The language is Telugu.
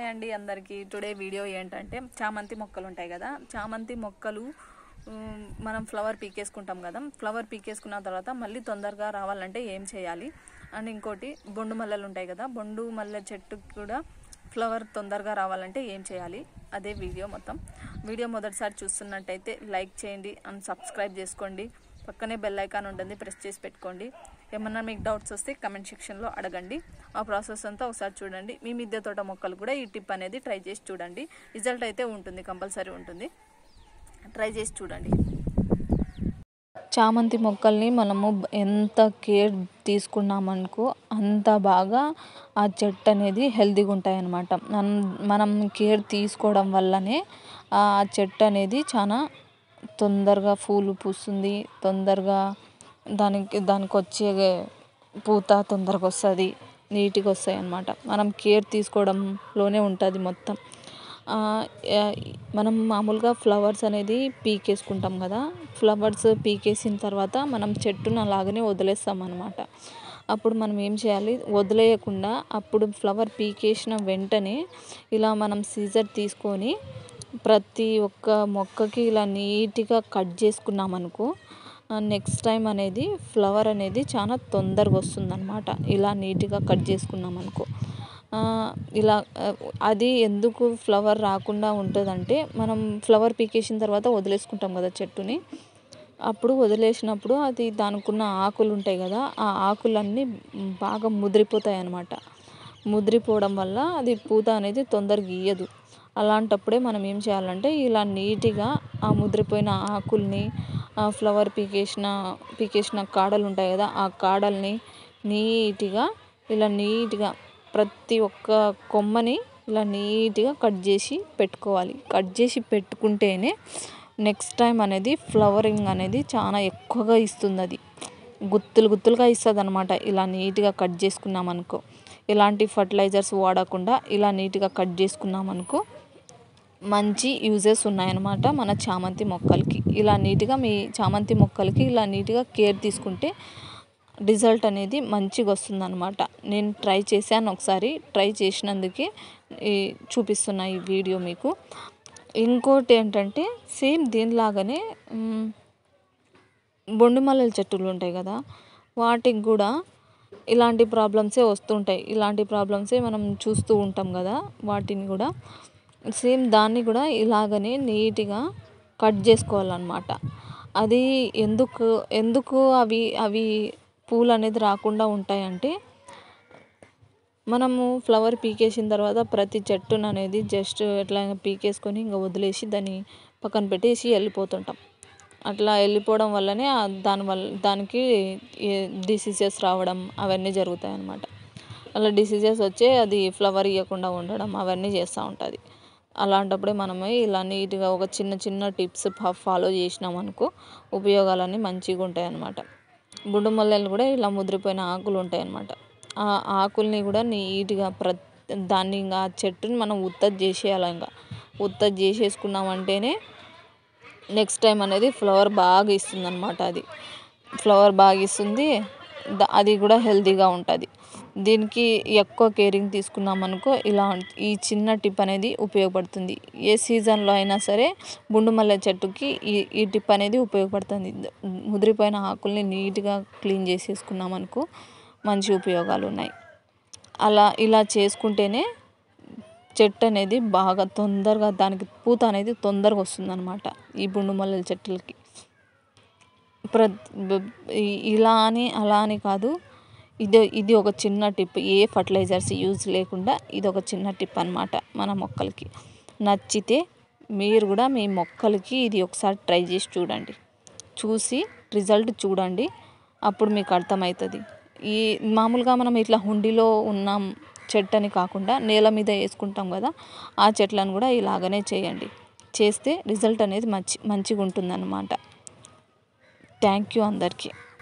అండి అందరికీ టుడే వీడియో ఏంటంటే చామంతి మొక్కలు ఉంటాయి కదా చామంతి మొక్కలు ఉమ్, మనం ఫ్లవర్ పీకేసుకుంటాం కదా ఫ్లవర్ పీకేసుకున్న తర్వాత మళ్ళీ తొందరగా రావాలంటే ఏం చేయాలి అండ్ ఇంకోటి బొండు మల్లెలు ఉంటాయి కదా బొండు మల్లె చెట్టుకి కూడా ఫ్లవర్ తొందరగా రావాలంటే ఏం చేయాలి అదే వీడియో మొత్తం వీడియో మొదటిసారి చూస్తున్నట్టయితే లైక్ చేయండి అండ్ సబ్స్క్రైబ్ చేసుకోండి పక్కనే బెల్ ఐకాన్ ఉంటుంది ప్రెస్ చేసి పెట్టుకోండి ఏమన్నా మీకు డౌట్స్ వస్తే కమెంట్ సెక్షన్లో అడగండి ఆ ప్రాసెస్ అంతా ఒకసారి చూడండి మీ మిద్దె తోట మొక్కలు కూడా ఈ టిప్ అనేది ట్రై చేసి చూడండి రిజల్ట్ అయితే ఉంటుంది కంపల్సరీ ఉంటుంది ట్రై చేసి చూడండి చామంతి మొక్కల్ని మనము ఎంత కేర్ తీసుకున్నామనుకో అంత బాగా ఆ చెట్టు అనేది హెల్తీగా ఉంటాయి అన్నమాట మనం మనం కేర్ తీసుకోవడం వల్లనే ఆ చెట్టు అనేది చాలా తొందరగా పూలు పూస్తుంది తొందరగా దానికి దానికి వచ్చే పూత తొందరగా వస్తుంది నీట్గా వస్తాయి అన్నమాట మనం కేర్ తీసుకోవడంలోనే ఉంటుంది మొత్తం ఆ, యా- మనం మామూలుగా ఫ్లవర్స్ అనేది పీకేసుకుంటాం కదా ఫ్లవర్స్ పీకేసిన తర్వాత మనం చెట్టును అలాగనే వదిలేస్తాం అనమాట అప్పుడు మనం ఏం చేయాలి వదిలేయకుండా అప్పుడు ఫ్లవర్ పీకేసిన వెంటనే ఇలా మనం సీజర్ తీసుకొని ప్రతి ఒక్క మొక్కకి ఇలా నీట్గా కట్ చేసుకున్నాం అనుకో నెక్స్ట్ టైం అనేది ఫ్లవర్ అనేది చాలా తొందరగా వస్తుందన్నమాట ఇలా నీట్గా కట్ చేసుకున్నాం అనుకో ఆ, ఇలా ఆ, అది ఎందుకు ఫ్లవర్ రాకుండా ఉంటుందంటే మనం ఫ్లవర్ పీకేసిన తర్వాత వదిలేసుకుంటాం కదా చెట్టుని అప్పుడు వదిలేసినప్పుడు అది దానికి ఉన్న ఆకులు ఉంటాయి కదా ఆ ఆకులన్నీ బాగా ముదిరిపోతాయి అన్నమాట ముదిరిపోవడం వల్ల అది పూత అనేది తొందరగా ఇయ్యదు అలాంటప్పుడే మనం ఏం చేయాలంటే ఇలా నీట్గా ఆ ముదిరిపోయిన ఆకుల్ని ఆ ఫ్లవర్ పీకేసిన పీకేసిన కాడలు ఉంటాయి కదా ఆ కాడల్ని నీట్గా ఇలా నీట్గా ప్రతి ఒక్క కొమ్మని ఇలా నీట్గా కట్ చేసి పెట్టుకోవాలి కట్ చేసి పెట్టుకుంటేనే నెక్స్ట్ టైం అనేది ఫ్లవరింగ్ అనేది చాలా ఎక్కువగా ఇస్తుంది అది గుత్తులు గుత్తులుగా ఇస్తుంది అనమాట ఇలా నీట్గా కట్ చేసుకున్నాం అనుకో ఎలాంటి ఫర్టిలైజర్స్ వాడకుండా ఇలా నీట్గా కట్ చేసుకున్నాం అనుకో మంచి యూజెస్ ఉన్నాయన్నమాట మన చామంతి మొక్కలకి ఇలా నీట్గా మీ చామంతి మొక్కలకి ఇలా నీట్గా కేర్ తీసుకుంటే రిజల్ట్ అనేది మంచిగా వస్తుందన్నమాట నేను ట్రై చేశాను ఒకసారి ట్రై చేసినందుకే ఈ చూపిస్తున్న ఈ వీడియో మీకు ఇంకోటి ఏంటంటే సేమ్ దీనిలాగానే మ్, బొండు మల్లెల చెట్టులు ఉంటాయి కదా వాటికి కూడా ఇలాంటి ప్రాబ్లమ్సే వస్తుంటాయి ఇలాంటి ప్రాబ్లమ్సే మనం చూస్తూ ఉంటాం కదా వాటిని కూడా సేమ్ దాన్ని కూడా ఇలాగనే నీట్గా కట్ చేసుకోవాలన్నమాట అది ఎందుకు ఎందుకు అవి అవి పూలు అనేది రాకుండా ఉంటాయంటే మనము ఫ్లవర్ పీకేసిన తర్వాత ప్రతి చెట్టును అనేది జస్ట్ ఎట్లా పీకేసుకొని ఇంకా వదిలేసి దాన్ని పక్కన పెట్టేసి వెళ్ళిపోతుంటాం అట్లా వెళ్ళిపోవడం వల్లనే ఆ దాని వల్ల దానికి డిసీజెస్ రావడం అవన్నీ జరుగుతాయి అన్నమాట అలా డిసీజెస్ వచ్చి అది ఫ్లవర్ ఇవ్వకుండా ఉండడం అవన్నీ చేస్తూ ఉంటుంది అలాంటప్పుడే మనము ఇలా నీట్గా ఒక చిన్న చిన్న టిప్స్ ఫాలో చేసినాం అనుకో ఉపయోగాలన్నీ మంచిగా ఉంటాయి అన్నమాట బుడ్డు మల్లెలు కూడా ఇలా ముదిరిపోయిన ఆకులు ఉంటాయి అన్నమాట ఆ ఆకుల్ని కూడా నీట్గా ప్ర దాన్ని ఇంకా ఆ చెట్టుని మనం ఉత్తది చేసేయాలి ఇంకా ఉత్తది చేసేసుకున్నామంటేనే నెక్స్ట్ టైం అనేది ఫ్లవర్ బాగా ఇస్తుంది అనమాట అది ఫ్లవర్ బాగా ఇస్తుంది ద- అది కూడా హెల్తీగా ఉంటుంది దీనికి ఎక్కువ కేరింగ్ తీసుకున్నాం అనుకో ఇలా ఉం- ఈ చిన్న టిప్ అనేది ఉపయోగపడుతుంది ఏ సీజన్లో అయినా సరే బుండు మల్లె చెట్టుకి ఈ ఈ టిప్ అనేది ఉపయోగపడుతుంది ద- ముదిరిపోయిన ఆకుల్ని నీట్గా క్లీన్ చేసేసుకున్నాం అనుకో మంచి ఉపయోగాలు ఉన్నాయి అలా ఇలా చేసుకుంటేనే చెట్టు అనేది బాగా తొందరగా దానికి పూత అనేది తొందరగా వస్తుందన్నమాట ఈ బుండు మల్లెల చెట్లకి ప్ర బ- ఈ- ఇలా అని అలా అని కాదు ఇది ఇది ఒక చిన్న టిప్ ఏ ఫర్టిలైజర్స్ యూజ్ లేకుండా ఇది ఒక చిన్న టిప్ అన్నమాట మన మొక్కలకి నచ్చితే మీరు కూడా మీ మొక్కలకి ఇది ఒకసారి ట్రై చేసి చూడండి చూసి రిజల్ట్ చూడండి అప్పుడు మీకు అర్థమవుతుంది ఈ మామూలుగా మనం ఇట్లా హుండీలో ఉన్న చెట్టు అని కాకుండా నేల మీద వేసుకుంటాం కదా ఆ చెట్లను కూడా ఇలాగనే చేయండి చేస్తే రిజల్ట్ అనేది మంచి మంచిగా ఉంటుందన్నమాట థ్యాంక్ యూ అందరికీ